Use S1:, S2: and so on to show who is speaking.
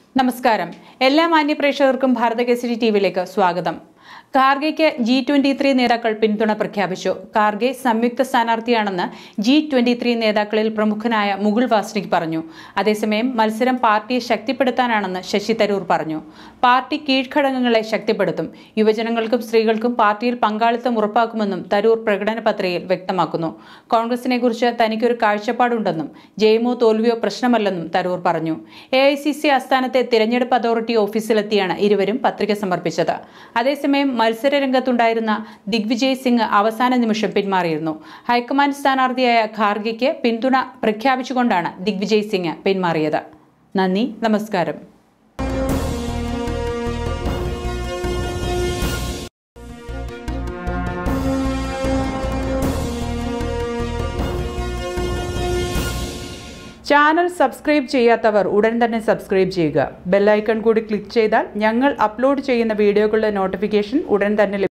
S1: നമസ്കാരം എല്ലാ മാന്യപ്രേക്ഷകർക്കും ഭാരതകേസരി ടി വിയിലേക്ക് സ്വാഗതം കാർഗെയ്ക്ക് ജി ട്വന്റി ത്രീ നേതാക്കൾ പിന്തുണ പ്രഖ്യാപിച്ചു കാർഗെ സംയുക്ത സ്ഥാനാർത്ഥിയാണെന്ന് ജി ട്വന്റി ത്രീ നേതാക്കളിൽ പ്രമുഖനായ മുകുൾ വാസ്നിക് പറഞ്ഞു അതേസമയം മത്സരം പാർട്ടിയെ ശക്തിപ്പെടുത്താനാണെന്ന് ശശി തരൂർ പറഞ്ഞു പാർട്ടി കീഴ്ഘടകങ്ങളെ ശക്തിപ്പെടുത്തും യുവജനങ്ങൾക്കും സ്ത്രീകൾക്കും പാർട്ടിയിൽ പങ്കാളിത്തം ഉറപ്പാക്കുമെന്നും തരൂർ പ്രകടന പത്രികയിൽ വ്യക്തമാക്കുന്നു കോൺഗ്രസിനെ കുറിച്ച് തനിക്കൊരു കാഴ്ചപ്പാടുണ്ടെന്നും ജയമോ തോൽവിയോ പ്രശ്നമല്ലെന്നും തരൂർ പറഞ്ഞു എ ഐ സി സി ആസ്ഥാനത്തെ തിരഞ്ഞെടുപ്പ് അതോറിറ്റി ഓഫീസിലെത്തിയാണ് ഇരുവരും പത്രിക സമർപ്പിച്ചത് അതേസമയം മത്സര രംഗത്തുണ്ടായിരുന്ന ദിഗ്വിജയ് സിംഗ് അവസാന നിമിഷം പിന്മാറിയിരുന്നു ഹൈക്കമാൻഡ് സ്ഥാനാർത്ഥിയായ ഖാർഗെയ്ക്ക് പിന്തുണ പ്രഖ്യാപിച്ചുകൊണ്ടാണ് ദിഗ്വിജയ് സിംഗ് പിന്മാറിയത് നന്ദി നമസ്കാരം ചാനൽ സബ്സ്ക്രൈബ് ചെയ്യാത്തവർ ഉടൻ തന്നെ സബ്സ്ക്രൈബ് ചെയ്യുക ബെല്ലൈക്കൺ കൂടി ക്ലിക്ക് ചെയ്താൽ ഞങ്ങൾ അപ്ലോഡ് ചെയ്യുന്ന വീഡിയോകളുടെ നോട്ടിഫിക്കേഷൻ ഉടൻ തന്നെ ലഭിക്കും